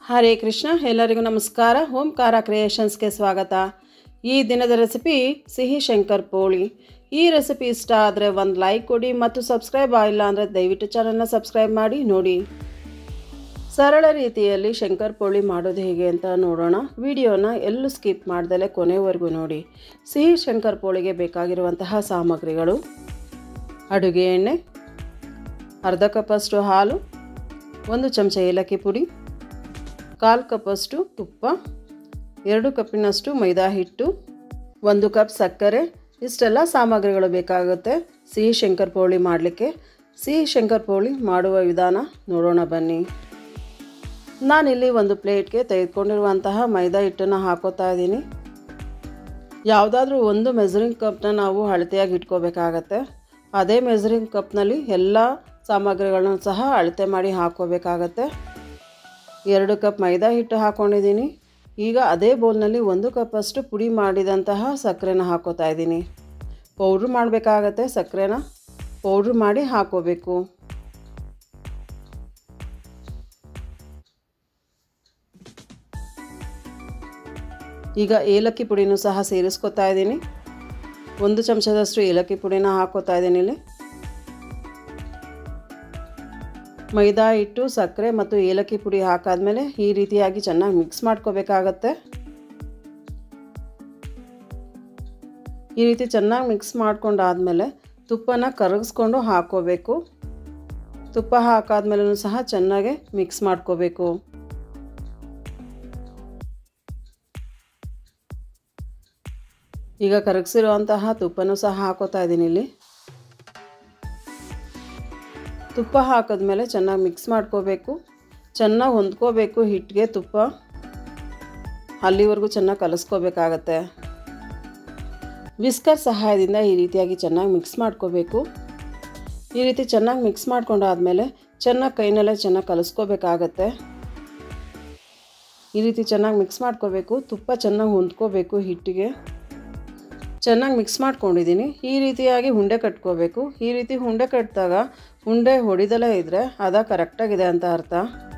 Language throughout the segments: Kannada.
ಹರೇ ಕೃಷ್ಣ ಎಲ್ಲರಿಗೂ ನಮಸ್ಕಾರ ಓಂಕಾರ ಕ್ರಿಯೇಷನ್ಸ್ಗೆ ಸ್ವಾಗತ ಈ ದಿನದ ರೆಸಿಪಿ ಸಿಹಿ ಶಂಕರ್ ಪೋಳಿ ಈ ರೆಸಿಪಿ ಇಷ್ಟ ಆದರೆ ಒಂದು ಲೈಕ್ ಕೊಡಿ ಮತ್ತು ಸಬ್ಸ್ಕ್ರೈಬ್ ಆಗಿಲ್ಲ ಅಂದರೆ ದಯವಿಟ್ಟು ಚಾನಲ್ನ ಸಬ್ಸ್ಕ್ರೈಬ್ ಮಾಡಿ ನೋಡಿ ಸರಳ ರೀತಿಯಲ್ಲಿ ಶಂಕರ್ ಪೋಳಿ ಮಾಡೋದು ಹೇಗೆ ಅಂತ ನೋಡೋಣ ವಿಡಿಯೋನ ಎಲ್ಲೂ ಸ್ಕಿಪ್ ಮಾಡ್ದಲೇ ಕೊನೆವರೆಗೂ ನೋಡಿ ಸಿಹಿ ಶಂಕರ್ ಪೋಳಿಗೆ ಬೇಕಾಗಿರುವಂತಹ ಸಾಮಗ್ರಿಗಳು ಅಡುಗೆ ಎಣ್ಣೆ ಅರ್ಧ ಕಪ್ಪಷ್ಟು ಹಾಲು ಒಂದು ಚಮಚ ಏಲಕ್ಕಿ ಪುಡಿ ಕಾಲು ಕಪ್ಪಷ್ಟು ತುಪ್ಪ ಎರಡು ಕಪ್ಪಿನಷ್ಟು ಮೈದಾ ಹಿಟ್ಟು ಒಂದು ಕಪ್ ಸಕ್ಕರೆ ಇಷ್ಟೆಲ್ಲ ಸಾಮಗ್ರಿಗಳು ಬೇಕಾಗುತ್ತೆ ಸಿಹಿ ಶಂಕರ್ ಪೋಳಿ ಮಾಡಲಿಕ್ಕೆ ಸಿಹಿ ಶಂಕರ್ ಪೋಳಿ ಮಾಡುವ ವಿಧಾನ ನೋಡೋಣ ಬನ್ನಿ ನಾನಿಲ್ಲಿ ಒಂದು ಪ್ಲೇಟ್ಗೆ ತೆಗೆದುಕೊಂಡಿರುವಂತಹ ಮೈದಾ ಹಿಟ್ಟನ್ನು ಹಾಕೋತಾ ಇದ್ದೀನಿ ಯಾವುದಾದ್ರೂ ಒಂದು ಮೆಜರಿಂಗ್ ಕಪ್ನ ನಾವು ಅಳತೆಯಾಗಿ ಇಟ್ಕೋಬೇಕಾಗತ್ತೆ ಅದೇ ಮೆಜರಿಂಗ್ ಕಪ್ನಲ್ಲಿ ಎಲ್ಲ ಸಾಮಗ್ರಿಗಳನ್ನು ಸಹ ಅಳತೆ ಮಾಡಿ ಹಾಕ್ಕೋಬೇಕಾಗತ್ತೆ ಎರಡು ಕಪ್ ಮೈದಾ ಹಿಟ್ಟು ಹಾಕ್ಕೊಂಡಿದ್ದೀನಿ ಈಗ ಅದೇ ಬೌಲ್ನಲ್ಲಿ ಒಂದು ಕಪ್ಪಷ್ಟು ಪುಡಿ ಮಾಡಿದಂತಹ ಸಕ್ಕರೆನ ಹಾಕೋತಾ ಇದ್ದೀನಿ ಪೌಡ್ರ್ ಮಾಡಬೇಕಾಗತ್ತೆ ಸಕ್ಕರೆನ ಪೌಡ್ರ್ ಮಾಡಿ ಹಾಕೋಬೇಕು ಈಗ ಏಲಕ್ಕಿ ಪುಡಿನೂ ಸಹ ಸೇರಿಸ್ಕೊತಾ ಇದ್ದೀನಿ ಒಂದು ಚಮಚದಷ್ಟು ಏಲಕ್ಕಿ ಪುಡಿನ ಹಾಕೋತಾ ಇದ್ದೀನಿ ಇಲ್ಲಿ ಮೈದಾ ಹಿಟ್ಟು ಸಕ್ಕರೆ ಮತ್ತು ಏಲಕ್ಕಿ ಪುಡಿ ಹಾಕಾದ್ಮೇಲೆ ಈ ರೀತಿಯಾಗಿ ಚೆನ್ನಾಗಿ ಮಿಕ್ಸ್ ಮಾಡ್ಕೋಬೇಕಾಗತ್ತೆ ಈ ರೀತಿ ಚೆನ್ನಾಗಿ ಮಿಕ್ಸ್ ಮಾಡ್ಕೊಂಡಾದಮೇಲೆ ತುಪ್ಪನ ಕರಗಿಸ್ಕೊಂಡು ಹಾಕ್ಕೋಬೇಕು ತುಪ್ಪ ಹಾಕಾದ್ಮೇಲೂ ಸಹ ಚೆನ್ನಾಗಿ ಮಿಕ್ಸ್ ಮಾಡ್ಕೋಬೇಕು ಈಗ ಕರಗಿಸಿರುವಂತಹ ತುಪ್ಪನೂ ಸಹ ಹಾಕೋತಾ ಇದ್ದೀನಿ ಇಲ್ಲಿ ತುಪ್ಪ ಹಾಕಿದ್ಮೇಲೆ ಚೆನ್ನಾಗಿ ಮಿಕ್ಸ್ ಮಾಡ್ಕೋಬೇಕು ಚೆನ್ನಾಗಿ ಹೊಂದ್ಕೋಬೇಕು ಹಿಟ್ಟಿಗೆ ತುಪ್ಪ ಅಲ್ಲಿವರೆಗೂ ಚೆನ್ನಾಗಿ ಕಲಿಸ್ಕೋಬೇಕಾಗತ್ತೆ ವಿಸ್ಕರ್ ಸಹಾಯದಿಂದ ಈ ರೀತಿಯಾಗಿ ಚೆನ್ನಾಗಿ ಮಿಕ್ಸ್ ಮಾಡ್ಕೋಬೇಕು ಈ ರೀತಿ ಚೆನ್ನಾಗಿ ಮಿಕ್ಸ್ ಮಾಡ್ಕೊಂಡಾದಮೇಲೆ ಚೆನ್ನಾಗಿ ಕೈನಲ್ಲೇ ಚೆನ್ನಾಗಿ ಕಲಿಸ್ಕೋಬೇಕಾಗತ್ತೆ ಈ ರೀತಿ ಚೆನ್ನಾಗಿ ಮಿಕ್ಸ್ ಮಾಡ್ಕೋಬೇಕು ತುಪ್ಪ ಚೆನ್ನಾಗಿ ಹೊಂದ್ಕೋಬೇಕು ಹಿಟ್ಟಿಗೆ ಚೆನ್ನಾಗಿ ಮಿಕ್ಸ್ ಮಾಡ್ಕೊಂಡಿದ್ದೀನಿ ಈ ರೀತಿಯಾಗಿ ಉಂಡೆ ಕಟ್ಕೋಬೇಕು ಈ ರೀತಿ ಉಂಡೆ ಕಟ್ಟಿದಾಗ ಉಂಡೆ ಹೊಡಿದಲೇ ಇದ್ದರೆ ಅದ ಕರೆಕ್ಟಾಗಿದೆ ಅಂತ ಅರ್ಥ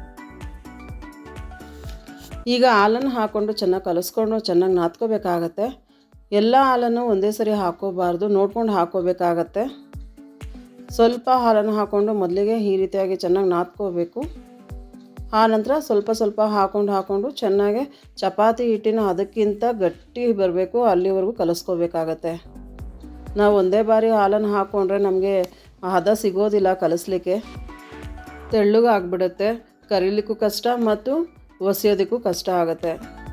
ಈಗ ಹಾಲನ್ನು ಹಾಕ್ಕೊಂಡು ಚೆನ್ನಾಗಿ ಕಲಿಸ್ಕೊಂಡು ಚೆನ್ನಾಗಿ ನಾದ್ಕೋಬೇಕಾಗತ್ತೆ ಎಲ್ಲ ಹಾಲನ್ನು ಒಂದೇ ಸರಿ ಹಾಕೋಬಾರ್ದು ನೋಡ್ಕೊಂಡು ಹಾಕೋಬೇಕಾಗತ್ತೆ ಸ್ವಲ್ಪ ಹಾಲನ್ನು ಹಾಕ್ಕೊಂಡು ಮೊದಲಿಗೆ ಈ ರೀತಿಯಾಗಿ ಚೆನ್ನಾಗಿ ನಾದ್ಕೋಬೇಕು ಆ ನಂತರ ಸ್ವಲ್ಪ ಸ್ವಲ್ಪ ಹಾಕ್ಕೊಂಡು ಹಾಕ್ಕೊಂಡು ಚೆನ್ನಾಗಿ ಚಪಾತಿ ಹಿಟ್ಟಿನ ಅದಕ್ಕಿಂತ ಗಟ್ಟಿ ಬರಬೇಕು ಅಲ್ಲಿವರೆಗೂ ಕಲಿಸ್ಕೋಬೇಕಾಗತ್ತೆ ನಾವು ಒಂದೇ ಬಾರಿ ಹಾಲನ್ನು ಹಾಕ್ಕೊಂಡ್ರೆ ನಮಗೆ ಹದ ಸಿಗೋದಿಲ್ಲ ಕಲಿಸ್ಲಿಕ್ಕೆ ತೆಳ್ಳಗಾಗ್ಬಿಡುತ್ತೆ ಕರೀಲಿಕ್ಕೂ ಕಷ್ಟ ಮತ್ತು ಒಸೆಯೋದಕ್ಕೂ ಕಷ್ಟ ಆಗುತ್ತೆ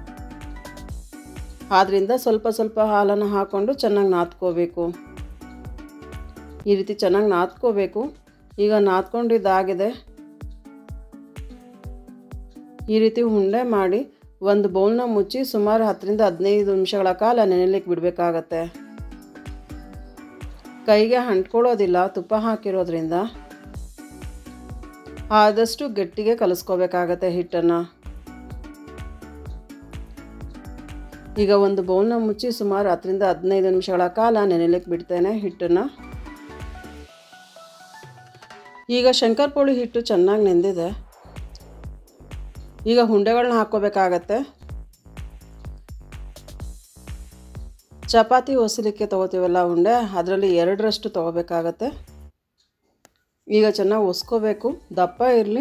ಆದ್ದರಿಂದ ಸ್ವಲ್ಪ ಸ್ವಲ್ಪ ಹಾಲನ್ನು ಹಾಕ್ಕೊಂಡು ಚೆನ್ನಾಗಿ ನಾದ್ಕೋಬೇಕು ಈ ರೀತಿ ಚೆನ್ನಾಗಿ ನಾದ್ಕೋಬೇಕು ಈಗ ನಾದ್ಕೊಂಡಿದ್ದಾಗಿದೆ ಈ ರೀತಿ ಉಂಡೆ ಮಾಡಿ ಒಂದು ಬೌಲ್ನ ಮುಚ್ಚಿ ಸುಮಾರು ಹತ್ತರಿಂದ ಹದಿನೈದು ನಿಮಿಷಗಳ ಕಾಲ ನೆನೆಲಿಕ್ಕೆ ಬಿಡಬೇಕಾಗತ್ತೆ ಕೈಗೆ ಅಂಟ್ಕೊಳ್ಳೋದಿಲ್ಲ ತುಪ್ಪ ಹಾಕಿರೋದ್ರಿಂದ ಆದಷ್ಟು ಗಟ್ಟಿಗೆ ಕಲಿಸ್ಕೋಬೇಕಾಗತ್ತೆ ಹಿಟ್ಟನ್ನು ಈಗ ಒಂದು ಬೌಲ್ನ ಮುಚ್ಚಿ ಸುಮಾರು ಹತ್ತರಿಂದ ಹದಿನೈದು ನಿಮಿಷಗಳ ಕಾಲ ನೆನೆಲಿಕ್ಕೆ ಬಿಡ್ತೇನೆ ಹಿಟ್ಟನ್ನು ಈಗ ಶಂಕರ್ಪೋಳಿ ಹಿಟ್ಟು ಚೆನ್ನಾಗಿ ನೆಂದಿದೆ ಈಗ ಹುಂಡೆಗಳನ್ನ ಹಾಕ್ಕೋಬೇಕಾಗತ್ತೆ ಚಪಾತಿ ಒಸಲಿಕ್ಕೆ ತೊಗೋತೀವಲ್ಲ ಉಂಡೆ ಅದರಲ್ಲಿ ಎರಡರಷ್ಟು ತೊಗೋಬೇಕಾಗತ್ತೆ ಈಗ ಚೆನ್ನಾಗಿ ಒಸ್ಕೋಬೇಕು ದಪ್ಪ ಇರಲಿ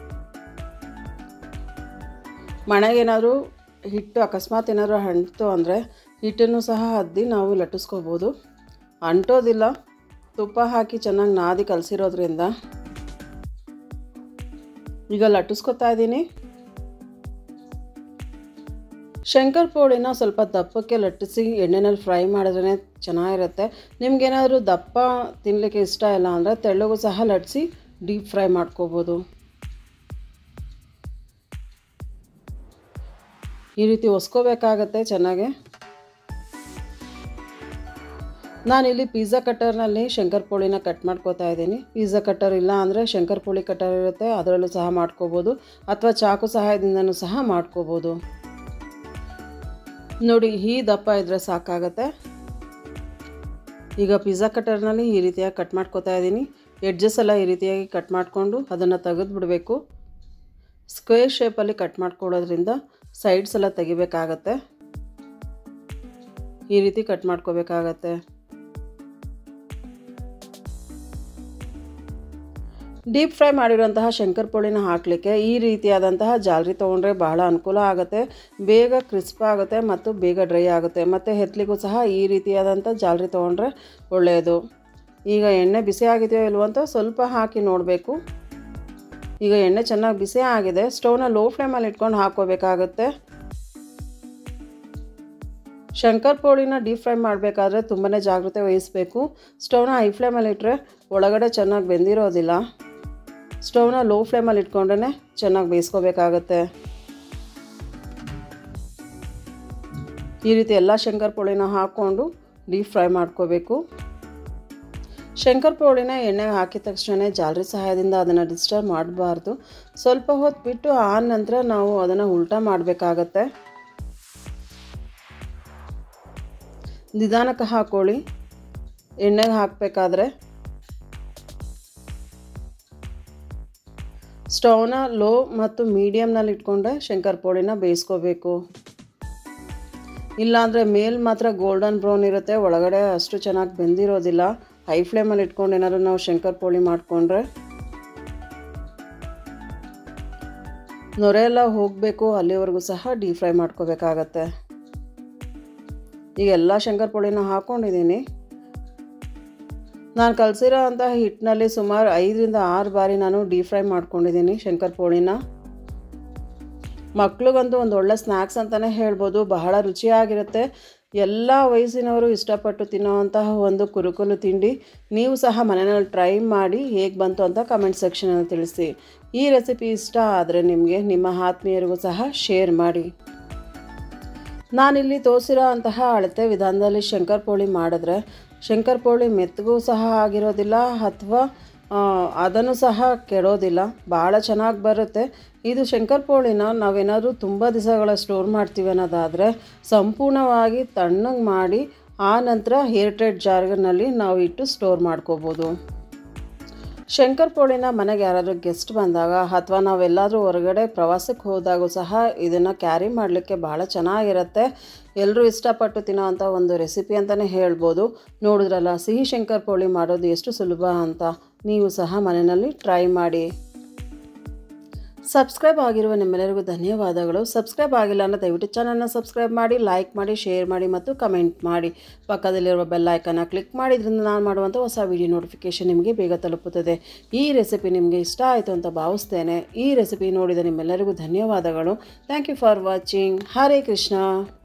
ಮನೆಗೇನಾದರೂ ಹಿಟ್ಟು ಅಕಸ್ಮಾತ್ ಏನಾದರೂ ಅಂಟಿತು ಅಂದರೆ ಹಿಟ್ಟನ್ನು ಸಹ ಅದ್ದಿ ನಾವು ಲಟ್ಟಿಸ್ಕೋಬೋದು ಅಂಟೋದಿಲ್ಲ ತುಪ್ಪ ಹಾಕಿ ಚೆನ್ನಾಗಿ ನಾದಿ ಕಲಸಿರೋದ್ರಿಂದ ಈಗ ಲಟ್ಟಿಸ್ಕೊತಾ ಇದ್ದೀನಿ ಶಂಕರ್ ಪೋಳಿನ ಸ್ವಲ್ಪ ದಪ್ಪಕ್ಕೆ ಲಟ್ಟಿಸಿ ಎಣ್ಣೆನಲ್ಲಿ ಫ್ರೈ ಮಾಡಿದ್ರೇ ಚೆನ್ನಾಗಿರುತ್ತೆ ನಿಮ್ಗೇನಾದರೂ ದಪ್ಪ ತಿನ್ನಲಿಕ್ಕೆ ಇಷ್ಟ ಇಲ್ಲ ಅಂದರೆ ತೆಳ್ಳಗೂ ಸಹ ಲಟ್ಟಿಸಿ ಡೀಪ್ ಫ್ರೈ ಮಾಡ್ಕೋಬೋದು ಈ ರೀತಿ ಒಸ್ಕೋಬೇಕಾಗತ್ತೆ ಚೆನ್ನಾಗೆ ನಾನಿಲ್ಲಿ ಪಿಜ್ಜಾ ಕಟ್ಟರ್ನಲ್ಲಿ ಶಂಕರ್ ಪೋಳಿನ ಕಟ್ ಮಾಡ್ಕೋತಾ ಇದ್ದೀನಿ ಪಿಜ್ಜಾ ಕಟ್ಟರ್ ಇಲ್ಲ ಅಂದರೆ ಶಂಕರ್ ಪೋಳಿ ಕಟ್ಟರ್ ಇರುತ್ತೆ ಅದರಲ್ಲೂ ಸಹ ಮಾಡ್ಕೋಬೋದು ಅಥವಾ ಚಾಕು ಸಹಾಯದಿಂದನೂ ಸಹ ಮಾಡ್ಕೋಬೋದು ನೋಡಿ ಈ ದಪ್ಪ ಇದ್ದರೆ ಸಾಕಾಗತ್ತೆ ಈಗ ಪಿಜ್ಜಾ ಕಟ್ಟರ್ನಲ್ಲಿ ಈ ರೀತಿಯಾಗಿ ಕಟ್ ಮಾಡ್ಕೋತಾ ಇದ್ದೀನಿ ಎಡ್ಜಸ್ ಎಲ್ಲ ಈ ರೀತಿಯಾಗಿ ಕಟ್ ಮಾಡಿಕೊಂಡು ಅದನ್ನು ತೆಗೆದು ಬಿಡಬೇಕು ಸ್ಕ್ವೇರ್ ಶೇಪಲ್ಲಿ ಕಟ್ ಮಾಡ್ಕೊಳ್ಳೋದ್ರಿಂದ ಸೈಡ್ಸ್ ಎಲ್ಲ ತೆಗಿಬೇಕಾಗತ್ತೆ ಈ ರೀತಿ ಕಟ್ ಮಾಡ್ಕೋಬೇಕಾಗತ್ತೆ ಡೀಪ್ ಫ್ರೈ ಮಾಡಿರೋಂತಹ ಶಂಕರ್ ಪೋಳಿನ ಹಾಕಲಿಕ್ಕೆ ಈ ರೀತಿಯಾದಂತಹ ಜಾಲರಿ ತೊಗೊಂಡ್ರೆ ಬಹಳ ಅನುಕೂಲ ಆಗುತ್ತೆ ಬೇಗ ಕ್ರಿಸ್ಪ್ ಆಗುತ್ತೆ ಮತ್ತು ಬೇಗ ಡ್ರೈ ಆಗುತ್ತೆ ಮತ್ತು ಹೆತ್ಲಿಗೂ ಸಹ ಈ ರೀತಿಯಾದಂಥ ಜಾಲರಿ ತೊಗೊಂಡ್ರೆ ಒಳ್ಳೆಯದು ಈಗ ಎಣ್ಣೆ ಬಿಸಿ ಆಗಿದೆಯೋ ಇಲ್ವೋ ಅಂತ ಸ್ವಲ್ಪ ಹಾಕಿ ನೋಡಬೇಕು ಈಗ ಎಣ್ಣೆ ಚೆನ್ನಾಗಿ ಬಿಸಿ ಆಗಿದೆ ಸ್ಟವ್ನ ಲೋ ಫ್ಲೇಮಲ್ಲಿ ಇಟ್ಕೊಂಡು ಹಾಕ್ಕೋಬೇಕಾಗುತ್ತೆ ಶಂಕರ್ ಪೋಳಿನ ಡೀಪ್ ಫ್ರೈ ಮಾಡಬೇಕಾದ್ರೆ ತುಂಬಾ ಜಾಗ್ರತೆ ವಹಿಸಬೇಕು ಸ್ಟವ್ನ ಹೈ ಫ್ಲೇಮಲ್ಲಿ ಇಟ್ಟರೆ ಒಳಗಡೆ ಚೆನ್ನಾಗಿ ಬೆಂದಿರೋದಿಲ್ಲ ಸ್ಟವ್ನ ಲೋ ಫ್ಲೇಮಲ್ಲಿ ಇಟ್ಕೊಂಡ್ರೆ ಚೆನ್ನಾಗಿ ಬೇಯಿಸ್ಕೋಬೇಕಾಗತ್ತೆ ಈ ರೀತಿ ಎಲ್ಲ ಶಂಕರ್ ಪೋಳಿನ ಹಾಕ್ಕೊಂಡು ಡೀಪ್ ಫ್ರೈ ಮಾಡ್ಕೋಬೇಕು ಶಂಕರ್ ಪೋಳಿನ ಎಣ್ಣೆಗೆ ಹಾಕಿದ ತಕ್ಷಣ ಜಾಲರಿ ಸಹಾಯದಿಂದ ಅದನ್ನು ಡಿಸ್ಟರ್ಬ್ ಮಾಡಬಾರ್ದು ಸ್ವಲ್ಪ ಹೊತ್ತು ಬಿಟ್ಟು ಆ ನಂತರ ನಾವು ಅದನ್ನು ಉಲ್ಟಾ ಮಾಡಬೇಕಾಗತ್ತೆ ನಿಧಾನಕ್ಕೆ ಹಾಕೊಳ್ಳಿ ಎಣ್ಣೆಗೆ ಹಾಕಬೇಕಾದ್ರೆ ಸ್ಟವ್ನ ಲೋ ಮತ್ತು ಮೀಡಿಯಮ್ನಲ್ಲಿ ಇಟ್ಕೊಂಡ್ರೆ ಶಂಕರ್ ಪೋಳಿನ ಬೇಯಿಸ್ಕೋಬೇಕು ಇಲ್ಲಾಂದರೆ ಮೇಲ್ ಮಾತ್ರ ಗೋಲ್ಡನ್ ಬ್ರೌನ್ ಇರುತ್ತೆ ಒಳಗಡೆ ಅಷ್ಟು ಚೆನ್ನಾಗಿ ಬೆಂದಿರೋದಿಲ್ಲ ಹೈ ಫ್ಲೇಮಲ್ಲಿ ಇಟ್ಕೊಂಡು ಏನಾದ್ರು ನಾವು ಶಂಕರ್ ಪೋಳಿ ಮಾಡಿಕೊಂಡ್ರೆ ನೊರೆ ಎಲ್ಲ ಹೋಗಬೇಕು ಅಲ್ಲಿವರೆಗೂ ಸಹ ಡೀಪ್ ಫ್ರೈ ಮಾಡ್ಕೋಬೇಕಾಗತ್ತೆ ಈಗ ಎಲ್ಲ ಶಂಕರ್ ಪೋಳಿನ ಹಾಕ್ಕೊಂಡಿದ್ದೀನಿ ನಾನು ಕಲಸಿರೋ ಅಂತಹ ಹಿಟ್ಟಿನಲ್ಲಿ ಸುಮಾರು ಐದರಿಂದ ಆರು ಬಾರಿ ನಾನು ಡೀಪ್ ಫ್ರೈ ಮಾಡ್ಕೊಂಡಿದ್ದೀನಿ ಶಂಕರ್ ಪೋಳಿನ ಮಕ್ಳಿಗಂತೂ ಒಂದು ಒಳ್ಳೆ ಸ್ನ್ಯಾಕ್ಸ್ ಅಂತಲೇ ಹೇಳ್ಬೋದು ಬಹಳ ರುಚಿಯಾಗಿರುತ್ತೆ ಎಲ್ಲ ವಯಸ್ಸಿನವರು ಇಷ್ಟಪಟ್ಟು ತಿನ್ನೋವಂತಹ ಒಂದು ಕುರುಕುಲು ತಿಂಡಿ ನೀವು ಸಹ ಮನೆಯಲ್ಲಿ ಟ್ರೈ ಮಾಡಿ ಹೇಗೆ ಬಂತು ಅಂತ ಕಮೆಂಟ್ ಸೆಕ್ಷನಲ್ಲಿ ತಿಳಿಸಿ ಈ ರೆಸಿಪಿ ಇಷ್ಟ ಆದರೆ ನಿಮಗೆ ನಿಮ್ಮ ಆತ್ಮೀಯರಿಗೂ ಸಹ ಶೇರ್ ಮಾಡಿ ನಾನಿಲ್ಲಿ ತೋರಿಸಿರೋ ಅಂತಹ ಅಳತೆ ವಿಧಾನದಲ್ಲಿ ಶಂಕರ್ ಪೋಳಿ ಮಾಡಿದ್ರೆ ಶಂಕರ್ ಪೋಳಿ ಮೆತ್ತಗೂ ಸಹ ಆಗಿರೋದಿಲ್ಲ ಅಥವಾ ಅದನ್ನು ಸಹ ಕೆಡೋದಿಲ್ಲ ಭಾಳ ಚೆನ್ನಾಗಿ ಬರುತ್ತೆ ಇದು ಶಂಕರ್ ಪೋಳಿನ ನಾವೇನಾದರೂ ತುಂಬ ದಿವಸಗಳ ಸ್ಟೋರ್ ಮಾಡ್ತೀವಿ ಅನ್ನೋದಾದರೆ ಸಂಪೂರ್ಣವಾಗಿ ತಣ್ಣಗೆ ಮಾಡಿ ಆ ನಂತರ ಏರ್ಟೈಟ್ ಜಾರ್ನಲ್ಲಿ ನಾವು ಇಟ್ಟು ಸ್ಟೋರ್ ಮಾಡ್ಕೋಬೋದು ಶಂಕರ್ ಪೋಳಿನ ಮನೆಗೆ ಯಾರಾದರೂ ಗೆಸ್ಟ್ ಬಂದಾಗ ಅಥವಾ ನಾವೆಲ್ಲಾದರೂ ಹೊರಗಡೆ ಪ್ರವಾಸಕ್ಕೆ ಹೋದಾಗೂ ಸಹ ಇದನ್ನು ಕ್ಯಾರಿ ಮಾಡಲಿಕ್ಕೆ ಭಾಳ ಚೆನ್ನಾಗಿರುತ್ತೆ ಎಲ್ಲರೂ ಇಷ್ಟಪಟ್ಟು ತಿನ್ನೋ ಅಂಥ ಒಂದು ರೆಸಿಪಿ ಅಂತಲೇ ಹೇಳ್ಬೋದು ನೋಡಿದ್ರಲ್ಲ ಸಿಹಿ ಶಂಕರ್ ಪೋಳಿ ಮಾಡೋದು ಎಷ್ಟು ಸುಲಭ ಅಂತ ನೀವು ಸಹ ಮನೆಯಲ್ಲಿ ಟ್ರೈ ಮಾಡಿ ಸಬ್ಸ್ಕ್ರೈಬ್ ಆಗಿರುವ ನಿಮ್ಮೆಲ್ಲರಿಗೂ ಧನ್ಯವಾದಗಳು ಸಬ್ಸ್ಕ್ರೈಬ್ ಆಗಿಲ್ಲ ಅಂದರೆ ದಯವಿಟ್ಟು ಚಾನಲ್ನ ಸಬ್ಸ್ಕ್ರೈಬ್ ಮಾಡಿ ಲೈಕ್ ಮಾಡಿ ಶೇರ್ ಮಾಡಿ ಮತ್ತು ಕಮೆಂಟ್ ಮಾಡಿ ಪಕ್ಕದಲ್ಲಿರುವ ಬೆಲ್ ಐಕನ್ನ ಕ್ಲಿಕ್ ಮಾಡಿದ್ರಿಂದ ನಾನು ಮಾಡುವಂಥ ಹೊಸ ವಿಡಿಯೋ ನೋಟಿಫಿಕೇಷನ್ ನಿಮಗೆ ಬೇಗ ತಲುಪುತ್ತದೆ ಈ ರೆಸಿಪಿ ನಿಮಗೆ ಇಷ್ಟ ಆಯಿತು ಅಂತ ಭಾವಿಸ್ತೇನೆ ಈ ರೆಸಿಪಿ ನೋಡಿದ ನಿಮ್ಮೆಲ್ಲರಿಗೂ ಧನ್ಯವಾದಗಳು thank you for watching Hare Krishna